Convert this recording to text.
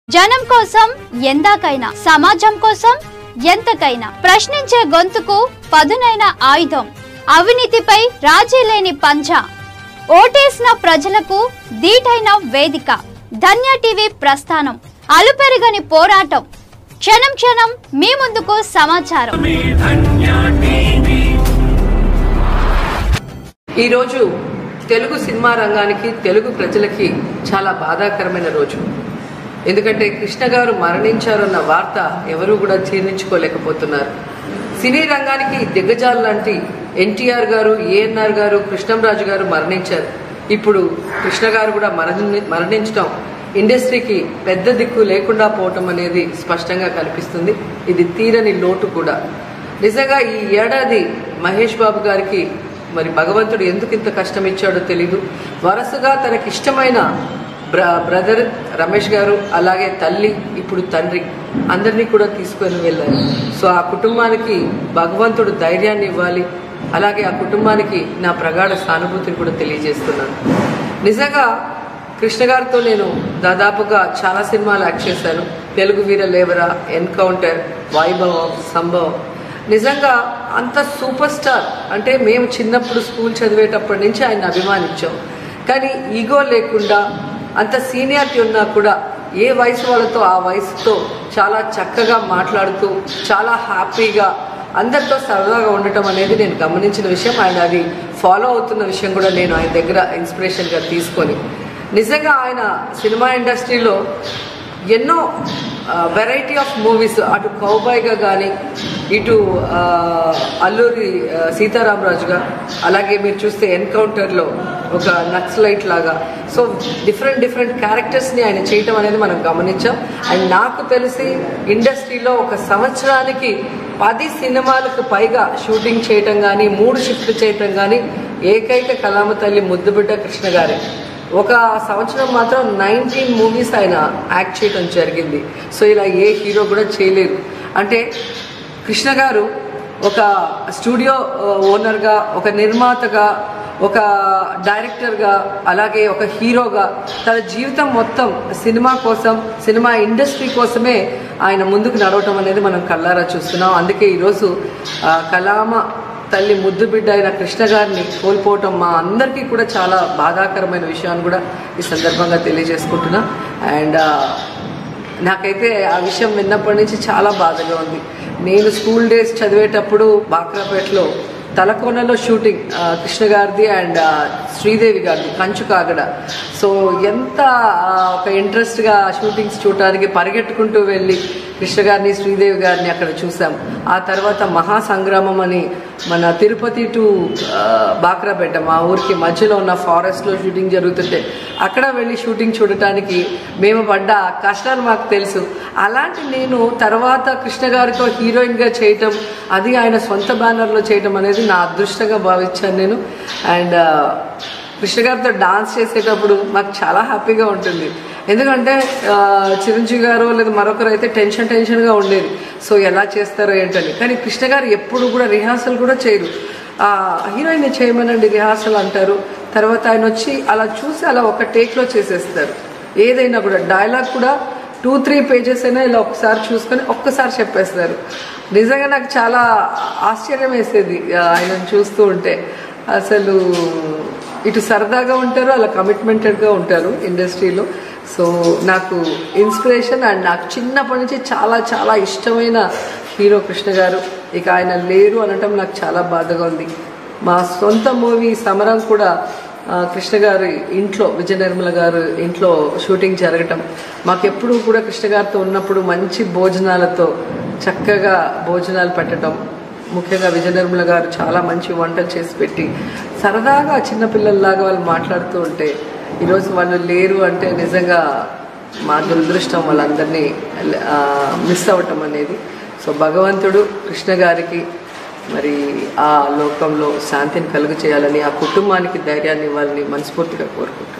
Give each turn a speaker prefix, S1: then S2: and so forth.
S1: జనం కోసం ఎందాకైనా సమాజం కోసం ఎంతకైనా ప్రశ్నించే గొంతుకు పదునైన ఆయుధం అవినీతిపై రాజీ లేని పంచ ఓటేసిన ప్రజలకు దీటైన వేదిక ధన్య టీవీ ప్రస్థానం అలుపెరగని పోరాటం క్షణం క్షణం మీ ముందుకు సమాచారం
S2: ఈరోజు తెలుగు సినిమా రంగానికి తెలుగు ప్రజలకి చాలా బాధాకరమైన రోజు ఎందుకంటే కృష్ణ గారు మరణించారన్న వార్త ఎవరూ కూడా జీర్ణించుకోలేకపోతున్నారు సినీ రంగానికి దిగ్గజాలు లాంటి ఎన్టీఆర్ గారు ఏఎన్ఆర్ గారు కృష్ణంరాజు గారు మరణించారు ఇప్పుడు కృష్ణ గారు కూడా మరణి మరణించడం ఇండస్ట్రీకి పెద్ద దిక్కు లేకుండా పోవటం అనేది స్పష్టంగా కనిపిస్తుంది ఇది తీరని లోటు కూడా నిజంగా ఈ ఏడాది మహేష్ బాబు గారికి మరి భగవంతుడు ఎందుకు ఇంత కష్టం ఇచ్చాడో తెలీదు వరుసగా తనకి ఇష్టమైన బ్ర బ్రదర్ రమేష్ గారు అలాగే తల్లి ఇప్పుడు తండ్రి అందరినీ కూడా తీసుకొని వెళ్ళారు సో ఆ కుటుంబానికి భగవంతుడు ధైర్యాన్ని ఇవ్వాలి అలాగే ఆ కుటుంబానికి నా ప్రగాఢ సానుభూతిని కూడా తెలియజేస్తున్నాను నిజంగా కృష్ణ గారితో నేను దాదాపుగా చాలా సినిమాలు యాక్ట్ చేశాను తెలుగు వీర లేవరా ఎన్కౌంటర్ వైభవం సంభవం నిజంగా అంత సూపర్ స్టార్ అంటే మేము చిన్నప్పుడు స్కూల్ చదివేటప్పటి నుంచి ఆయన అభిమానించాం కానీ ఈగో లేకుండా అంత సీనియారిటీ ఉన్నా కూడా ఏ వయసు వాళ్ళతో ఆ వయసుతో చాలా చక్కగా మాట్లాడుతూ చాలా హ్యాపీగా అందరితో సరదాగా ఉండటం అనేది నేను గమనించిన విషయం ఆయన అది ఫాలో అవుతున్న విషయం కూడా నేను ఆయన దగ్గర ఇన్స్పిరేషన్గా తీసుకొని నిజంగా ఆయన సినిమా ఇండస్ట్రీలో ఎన్నో వెరైటీ ఆఫ్ మూవీస్ అటు కౌబాయ్గా కానీ ఇటు ఆ, అల్లూరి ఆ, సీతారామరాజుగా అలాగే మీరు చూస్తే ఎన్కౌంటర్లో ఒక నక్సలైట్ లాగా సో డిఫరెంట్ డిఫరెంట్ క్యారెక్టర్స్ని ఆయన చేయటం అనేది మనం గమనించాం అండ్ నాకు తెలిసి ఇండస్ట్రీలో ఒక సంవత్సరానికి పది సినిమాలకు పైగా షూటింగ్ చేయటం కానీ మూడు షిఫ్ట్లు చేయటం కానీ ఏకైక కళామ తల్లి ముద్దుబిడ్డ కృష్ణ గారే ఒక సంవత్సరం మాత్రం నైన్టీన్ మూవీస్ ఆయన యాక్ట్ చేయడం జరిగింది సో ఇలా ఏ హీరో కూడా చేయలేరు అంటే కృష్ణ గారు ఒక స్టూడియో ఓనర్గా ఒక నిర్మాతగా ఒక డైరెక్టర్గా అలాగే ఒక హీరోగా తన జీవితం మొత్తం సినిమా కోసం సినిమా ఇండస్ట్రీ కోసమే ఆయన ముందుకు నడవటం అనేది మనం కళ్ళారా చూస్తున్నాం అందుకే ఈరోజు ఆ, కలామ తల్లి ముద్దు బిడ్డ అయిన కృష్ణ గారిని కోల్పోవటం మా అందరికీ కూడా చాలా బాధాకరమైన విషయాన్ని కూడా ఈ సందర్భంగా తెలియజేసుకుంటున్నా అండ్ నాకైతే ఆ విషయం విన్నప్పటి నుంచి చాలా బాధగా ఉంది నేను స్కూల్ డేస్ చదివేటప్పుడు బాక్రాపేటలో తలకోనలో షూటింగ్ ఆ, కృష్ణ గారిది అండ్ ఆ, శ్రీదేవి గారిది కంచు కాగడ సో ఎంత ఆ, ఒక ఇంట్రెస్ట్గా షూటింగ్స్ చూడటానికి పరిగెట్టుకుంటూ వెళ్ళి కృష్ణ గారిని శ్రీదేవి గారిని అక్కడ చూసాం ఆ తర్వాత మహాసంగ్రామం అని మన తిరుపతి టు ఆ, బాక్రాపేట మా ఊరికి మధ్యలో ఉన్న ఫారెస్ట్లో షూటింగ్ జరుగుతుంటే అక్కడ వెళ్ళి షూటింగ్ చూడటానికి మేము పడ్డ కష్టాలు మాకు తెలుసు అలాంటి నేను తర్వాత కృష్ణ గారితో హీరోయిన్గా చేయటం అది ఆయన సొంత బ్యానర్లో చేయటం అనేది నా అదృష్టంగా భావించాను నేను అండ్ కృష్ణ గారితో డాన్స్ చేసేటప్పుడు మాకు చాలా హ్యాపీగా ఉంటుంది ఎందుకంటే ఆ, చిరంజీవి గారు లేదా మరొకరు అయితే టెన్షన్ టెన్షన్గా ఉండేది సో ఎలా చేస్తారో ఏంటని కానీ కృష్ణ గారు ఎప్పుడు కూడా రిహార్సల్ కూడా చేయరు ఆ, హీరోయిన్ చేయమనండి రిహార్సల్ అంటారు తర్వాత ఆయన వచ్చి అలా చూసి అలా ఒక టేక్లో చేసేస్తారు ఏదైనా కూడా డైలాగ్ కూడా టూ త్రీ పేజెస్ అయినా ఇలా ఒకసారి చూసుకొని ఒక్కసారి చెప్పేస్తారు నిజంగా నాకు చాలా ఆశ్చర్యం వేసేది ఆ, ఆయనను చూస్తూ ఉంటే అసలు ఇటు సరదాగా ఉంటారు అలా కమిట్మెంటెడ్గా ఉంటారు ఇండస్ట్రీలో సో నాకు ఇన్స్పిరేషన్ అండ్ నాకు చిన్నప్పటి నుంచి చాలా చాలా ఇష్టమైన హీరో కృష్ణ గారు ఇక ఆయన లేరు అనటం నాకు చాలా బాధగా ఉంది మా సొంత మూవీ సమరం కూడా ఆ, కృష్ణ గారి ఇంట్లో విజయ నిర్మల గారు ఇంట్లో షూటింగ్ జరగటం మాకెప్పుడు కూడా కృష్ణ గారితో ఉన్నప్పుడు మంచి భోజనాలతో చక్కగా భోజనాలు పెట్టడం ముఖ్యంగా విజయ నిర్మల గారు చాలా మంచి వంటలు చేసి పెట్టి సరదాగా చిన్నపిల్లల్లాగా వాళ్ళు మాట్లాడుతూ ఉంటే ఈరోజు వాళ్ళు లేరు అంటే నిజంగా మా దురదృష్టం వాళ్ళందరినీ ఆ, మిస్ అవ్వటం అనేది సో భగవంతుడు కృష్ణ గారికి మరి ఆ లోకంలో శాంతిని కలుగు చేయాలని ఆ కుటుంబానికి ధైర్యాన్ని ఇవ్వాలని మనస్ఫూర్తిగా కోరుకుంటున్నాను